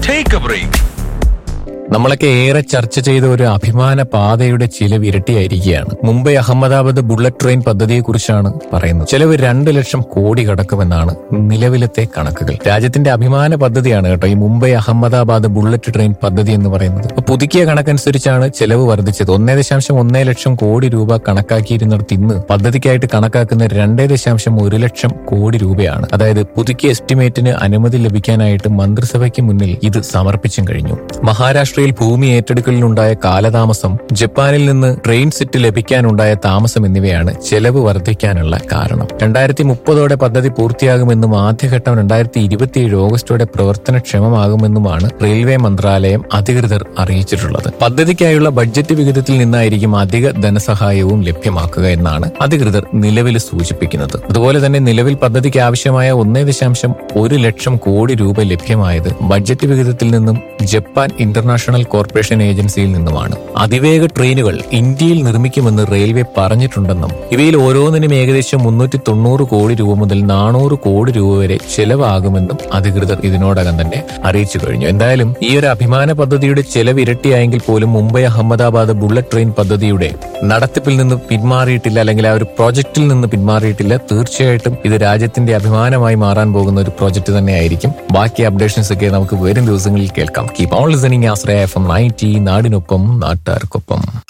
Take a break. നമ്മളൊക്കെ ഏറെ ചർച്ച ചെയ്ത ഒരു അഭിമാന പാതയുടെ ചിലവ് ഇരട്ടിയായിരിക്കുകയാണ് മുംബൈ അഹമ്മദാബാദ് ബുള്ളറ്റ് ട്രെയിൻ പദ്ധതിയെക്കുറിച്ചാണ് പറയുന്നത് ചിലവ് രണ്ട് ലക്ഷം കോടി കടക്കുമെന്നാണ് നിലവിലത്തെ കണക്കുകൾ രാജ്യത്തിന്റെ അഭിമാന പദ്ധതിയാണ് കേട്ടോ ഈ മുംബൈ അഹമ്മദാബാദ് ബുള്ളറ്റ് ട്രെയിൻ പദ്ധതി എന്ന് പറയുന്നത് അപ്പൊ പുതുക്കിയ കണക്കനുസരിച്ചാണ് ചെലവ് വർദ്ധിച്ചത് ഒന്നേ ദശാംശം ഒന്നേ ലക്ഷം കോടി രൂപ കണക്കാക്കിയിരുന്നിടത്ത് ഇന്ന് പദ്ധതിക്കായിട്ട് കണക്കാക്കുന്ന രണ്ടേ ദശാംശം ഒരു ലക്ഷം കോടി രൂപയാണ് അതായത് പുതുക്കിയ എസ്റ്റിമേറ്റിന് അനുമതി ലഭിക്കാനായിട്ട് മന്ത്രിസഭയ്ക്ക് മുന്നിൽ ഇത് സമർപ്പിച്ചും കഴിഞ്ഞു മഹാരാഷ്ട്രയിൽ ഭൂമി ഏറ്റെടുക്കലിനുണ്ടായ കാലതാമസം ജപ്പാനിൽ നിന്ന് ട്രെയിൻ സെറ്റ് ലഭിക്കാനുണ്ടായ താമസം എന്നിവയാണ് ചെലവ് വർദ്ധിക്കാനുള്ള കാരണം രണ്ടായിരത്തി മുപ്പതോടെ പദ്ധതി പൂർത്തിയാകുമെന്നും ആദ്യഘട്ടം രണ്ടായിരത്തി ഇരുപത്തിയേഴ് ഓഗസ്റ്റോടെ പ്രവർത്തനക്ഷമമാകുമെന്നുമാണ് റെയിൽവേ മന്ത്രാലയം അധികൃതർ അറിയിച്ചിട്ടുള്ളത് പദ്ധതിക്കായുള്ള ബഡ്ജറ്റ് വിഹിതത്തിൽ നിന്നായിരിക്കും അധിക ധനസഹായവും ലഭ്യമാക്കുക എന്നാണ് അധികൃതർ നിലവിൽ സൂചിപ്പിക്കുന്നത് അതുപോലെ തന്നെ നിലവിൽ പദ്ധതിക്ക് ആവശ്യമായ ഒന്നേ ദശാംശം ഒരു ലക്ഷം കോടി രൂപ ലഭ്യമായത് ബഡ്ജറ്റ് വിഹിതത്തിൽ നിന്നും ജപ്പാൻ ഇന്റർനാഷണൽ കോർപ്പറേഷൻ ഏജൻസിയിൽ നിന്നുമാണ് അതിവേഗ ട്രെയിനുകൾ ഇന്ത്യയിൽ നിർമ്മിക്കുമെന്ന് റെയിൽവേ പറഞ്ഞിട്ടുണ്ടെന്നും ഇവയിൽ ഓരോന്നിനും ഏകദേശം മുന്നൂറ്റി തൊണ്ണൂറ് കോടി രൂപ മുതൽ നാനൂറ് കോടി രൂപ വരെ ചെലവാകുമെന്നും അധികൃതർ ഇതിനോടകം തന്നെ അറിയിച്ചു കഴിഞ്ഞു എന്തായാലും ഈ ഒരു അഭിമാന പദ്ധതിയുടെ ചെലവ് ഇരട്ടിയായെങ്കിൽ പോലും മുംബൈ അഹമ്മദാബാദ് ബുള്ളറ്റ് ട്രെയിൻ പദ്ധതിയുടെ നടത്തിപ്പിൽ നിന്ന് പിന്മാറിയിട്ടില്ല അല്ലെങ്കിൽ ആ ഒരു പ്രോജക്റ്റിൽ നിന്ന് പിന്മാറിയിട്ടില്ല തീർച്ചയായിട്ടും ഇത് രാജ്യത്തിന്റെ അഭിമാനമായി മാറാൻ പോകുന്ന ഒരു പ്രോജക്റ്റ് തന്നെയായിരിക്കും ബാക്കി അപ്ഡേഷൻസ് ഒക്കെ നമുക്ക് വരും ദിവസങ്ങളിൽ കേൾക്കാം keep on listening Ashraya F M ninety നാടിനൊപ്പം നാട്ടുകാർക്കൊപ്പം